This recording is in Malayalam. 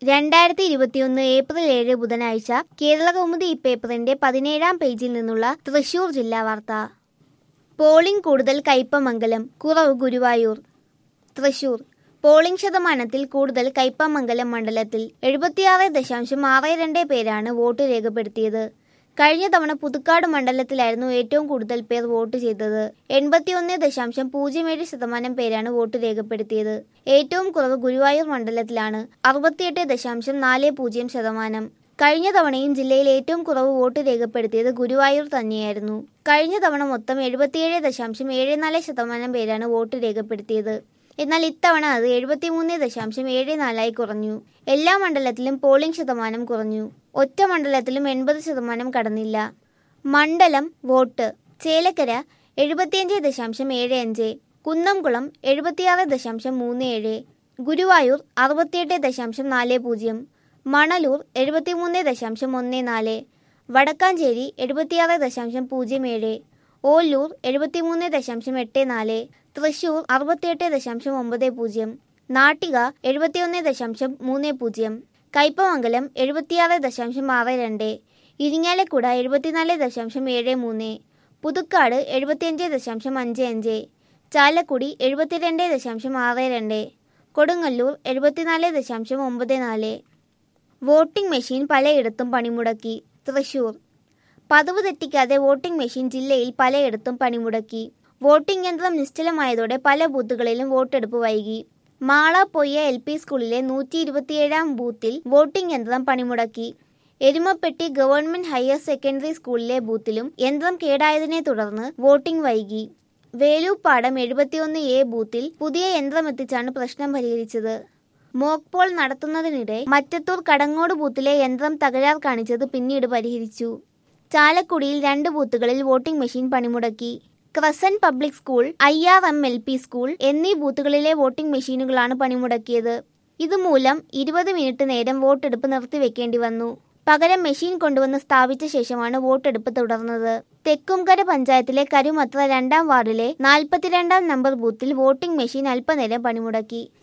രണ്ടായിരത്തി ഇരുപത്തിയൊന്ന് ഏപ്രിൽ ഏഴ് ബുധനാഴ്ച കേരളകൗമുദി ഈ പേപ്പറിന്റെ പതിനേഴാം പേജിൽ നിന്നുള്ള തൃശൂർ ജില്ലാ വാർത്ത പോളിംഗ് കൂടുതൽ കയ്പമംഗലം കുറവ് ഗുരുവായൂർ തൃശൂർ പോളിംഗ് ശതമാനത്തിൽ കൂടുതൽ കയ്പമംഗലം മണ്ഡലത്തിൽ എഴുപത്തിയാറ് ദശാംശം ആറ് രണ്ട് പേരാണ് വോട്ട് രേഖപ്പെടുത്തിയത് കഴിഞ്ഞ തവണ പുതുക്കാട് മണ്ഡലത്തിലായിരുന്നു ഏറ്റവും കൂടുതൽ പേർ വോട്ട് ചെയ്തത് എൺപത്തിയൊന്ന് ദശാംശം പൂജ്യം ഏഴ് ശതമാനം പേരാണ് വോട്ട് രേഖപ്പെടുത്തിയത് ഏറ്റവും കുറവ് ഗുരുവായൂർ മണ്ഡലത്തിലാണ് അറുപത്തിയെട്ട് ദശാംശം നാല് പൂജ്യം ശതമാനം കഴിഞ്ഞ തവണയും ജില്ലയിൽ ഏറ്റവും കുറവ് വോട്ട് രേഖപ്പെടുത്തിയത് ഗുരുവായൂർ തന്നെയായിരുന്നു കഴിഞ്ഞ തവണ മൊത്തം എഴുപത്തിയേഴ് ദശാംശം ഏഴ് നാല് ശതമാനം പേരാണ് വോട്ട് രേഖപ്പെടുത്തിയത് എന്നാൽ ഇത്തവണ അത് എഴുപത്തിമൂന്ന് ദശാംശം ഏഴ് നാലായി കുറഞ്ഞു എല്ലാ മണ്ഡലത്തിലും പോളിംഗ് ശതമാനം കുറഞ്ഞു ഒറ്റ മണ്ഡലത്തിലും എൺപത് ശതമാനം കടന്നില്ല മണ്ഡലം വോട്ട് ചേലക്കര എഴുപത്തിയഞ്ച് ദശാംശം ഏഴ് അഞ്ച് കുന്നംകുളം എഴുപത്തിയാറ് ദശാംശം മൂന്ന് ഏഴ് ഗുരുവായൂർ അറുപത്തിയെട്ട് ദശാംശം നാല് പൂജ്യം മണലൂർ എഴുപത്തിമൂന്ന് ദശാംശം ഒന്ന് നാല് വടക്കാഞ്ചേരി എഴുപത്തിയാറ് ദശാംശം പൂജ്യം ഏഴ് ഓല്ലൂർ എഴുപത്തിമൂന്ന് ദശാംശം എട്ട് നാല് തൃശൂർ അറുപത്തിയെട്ട് ദശാംശം ഒമ്പത് പൂജ്യം നാട്ടിക എഴുപത്തിയൊന്ന് ദശാംശം മൂന്ന് പൂജ്യം കയ്പമംഗലം എഴുപത്തിയാറ് ദശാംശം ആറ് രണ്ട് ഇരിങ്ങാലക്കുട എഴുപത്തിനാല് ദശാംശം ഏഴ് മൂന്ന് പുതുക്കാട് എഴുപത്തിയഞ്ച് ദശാംശം അഞ്ച് അഞ്ച് ചാലക്കുടി എഴുപത്തിരണ്ട് ദശാംശം ആറ് രണ്ട് കൊടുങ്ങല്ലൂർ എഴുപത്തിനാല് ദശാംശം ഒമ്പത് നാല് വോട്ടിംഗ് മെഷീൻ പലയിടത്തും പണിമുടക്കി തൃശൂർ പതിവ് തെറ്റിക്കാതെ വോട്ടിംഗ് മെഷീൻ ജില്ലയിൽ പലയിടത്തും പണിമുടക്കി വോട്ടിംഗ് യന്ത്രം നിശ്ചലമായതോടെ പല ബൂത്തുകളിലും വോട്ടെടുപ്പ് വൈകി മാള പൊയ്യ എൽ പി സ്കൂളിലെ നൂറ്റി ഇരുപത്തിയേഴാം ബൂത്തിൽ വോട്ടിംഗ് യന്ത്രം പണിമുടക്കി എരുമപ്പെട്ടി ഗവൺമെന്റ് ഹയർ സെക്കൻഡറി സ്കൂളിലെ ബൂത്തിലും യന്ത്രം കേടായതിനെ തുടർന്ന് വോട്ടിംഗ് വൈകി വേലൂപ്പാടം എഴുപത്തിയൊന്ന് എ ബൂത്തിൽ പുതിയ യന്ത്രം എത്തിച്ചാണ് പ്രശ്നം പരിഹരിച്ചത് മോക്ക് പോൾ നടത്തുന്നതിനിടെ മറ്റത്തൂർ കടങ്ങോട് ബൂത്തിലെ യന്ത്രം തകരാർ കാണിച്ചത് പിന്നീട് പരിഹരിച്ചു ചാലക്കുടിയിൽ രണ്ട് ബൂത്തുകളിൽ വോട്ടിംഗ് മെഷീൻ പണിമുടക്കി crescent public school I R M L P school എന്നീ ബൂത്തുകളിലെ വോട്ടിംഗ് മെഷീനുകളാണ് പണിമുടക്കിയത് ഇതുമൂലം ഇരുപത് മിനിറ്റ് നേരം വോട്ടെടുപ്പ് നിർത്തിവെക്കേണ്ടി വന്നു പകരം മെഷീൻ കൊണ്ടുവന്ന് സ്ഥാപിച്ച ശേഷമാണ് വോട്ടെടുപ്പ് തുടർന്നത് തെക്കുംകര പഞ്ചായത്തിലെ കരുമത്ര രണ്ടാം വാർഡിലെ നാൽപ്പത്തിരണ്ടാം നമ്പർ ബൂത്തിൽ വോട്ടിംഗ് മെഷീൻ അല്പനേരം പണിമുടക്കി